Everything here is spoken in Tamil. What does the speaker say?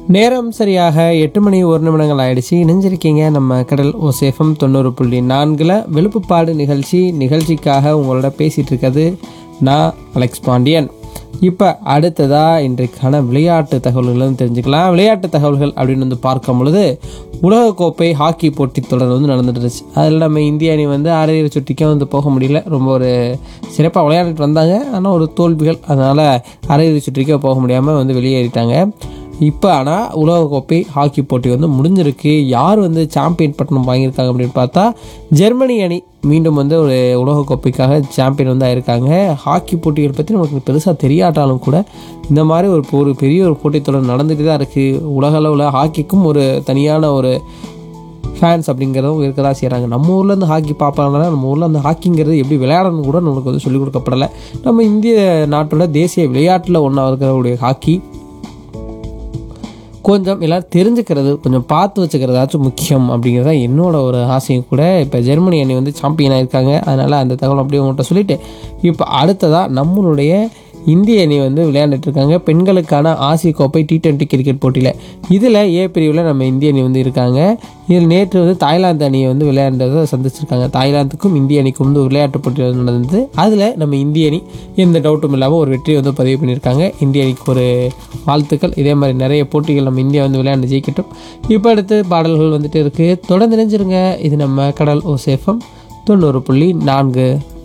நேரம் சரியாக எட்டு மணி ஒரு நிமிடங்கள் ஆயிடுச்சு இணைஞ்சிருக்கீங்க நம்ம கடல் ஓசேஃபம் தொண்ணூறு புள்ளி நான்கில் வெளுப்புப்பாடு நிகழ்ச்சி நிகழ்ச்சிக்காக உங்களோட பேசிகிட்டு இருக்கிறது நான் அலெக்ஸ் பாண்டியன் இப்போ அடுத்ததாக இன்றைக்கான விளையாட்டு தகவல்களும் தெரிஞ்சுக்கலாம் விளையாட்டு தகவல்கள் அப்படின்னு வந்து பார்க்கும் பொழுது உலகக்கோப்பை ஹாக்கி போட்டித் தொடர் வந்து நடந்துட்டு இருந்துச்சு அதில் நம்ம இந்திய அணி வந்து அரையிறு சுற்றிக்கும் வந்து போக முடியல ரொம்ப ஒரு சிறப்பாக விளையாடிட்டு வந்தாங்க ஆனால் ஒரு தோல்விகள் அதனால் அரையிறு சுற்றிக்கே போக முடியாமல் வந்து வெளியேறிட்டாங்க இப்போ ஆனால் உலகக்கோப்பை ஹாக்கி போட்டி வந்து முடிஞ்சிருக்கு யார் வந்து சாம்பியன் பட்டம் வாங்கியிருக்காங்க அப்படின்னு பார்த்தா ஜெர்மனி அணி மீண்டும் வந்து ஒரு உலகக்கோப்பைக்காக சாம்பியன் வந்து ஆயிருக்காங்க ஹாக்கி போட்டிகள் பற்றி நமக்கு பெருசாக தெரியாட்டாலும் கூட இந்த மாதிரி ஒரு ஒரு பெரிய ஒரு போட்டித்தொடர் நடந்துட்டு தான் இருக்குது உலக அளவில் ஹாக்கிக்கும் ஒரு தனியான ஒரு ஃபேன்ஸ் அப்படிங்கிறதும் இருக்க தான் செய்கிறாங்க நம்ம ஊரில் இருந்து ஹாக்கி பார்ப்பாங்கன்னா நம்ம ஊரில் அந்த ஹாக்கிங்கிறது எப்படி விளையாடணும் கூட நமக்கு வந்து சொல்லிக் கொடுக்கப்படலை நம்ம இந்திய நாட்டோட தேசிய விளையாட்டில் ஒன்றா இருக்கிறவுடைய ஹாக்கி கொஞ்சம் எல்லோரும் தெரிஞ்சுக்கிறது கொஞ்சம் பார்த்து வச்சுக்கிறதாச்சும் முக்கியம் அப்படிங்கிறது தான் என்னோட ஒரு ஆசையும் கூட இப்போ ஜெர்மனி அணி வந்து சாம்பியன் ஆயிருக்காங்க அதனால் அந்த தகவல் அப்படியே உங்கள்கிட்ட சொல்லிட்டு இப்போ அடுத்ததாக நம்மளுடைய இந்திய அணி வந்து விளையாண்டுட்டு இருக்காங்க பெண்களுக்கான ஆசிய கோப்பை டி டுவெண்ட்டி கிரிக்கெட் போட்டியில் இதில் ஏ பிரிவில் நம்ம இந்திய அணி வந்து இருக்காங்க இதில் நேற்று வந்து தாய்லாந்து அணியை வந்து விளையாண்டதை சந்திச்சிருக்காங்க தாய்லாந்துக்கும் இந்திய அணிக்கும் வந்து விளையாட்டு போட்டி வந்து நடந்தது அதில் நம்ம இந்திய அணி எந்த டவுட்டும் இல்லாமல் ஒரு வெற்றி வந்து பதிவு பண்ணியிருக்காங்க இந்திய அணிக்கு ஒரு வாழ்த்துக்கள் இதே மாதிரி நிறைய போட்டிகள் நம்ம இந்தியா வந்து விளையாண்டு ஜெயிக்கட்டும் இப்போ அடுத்து பாடல்கள் வந்துட்டு இருக்குது தொடர்ந்து நினைஞ்சிருங்க இது நம்ம கடல் ஓசேஃபம் தொண்ணூறு புள்ளி நான்கு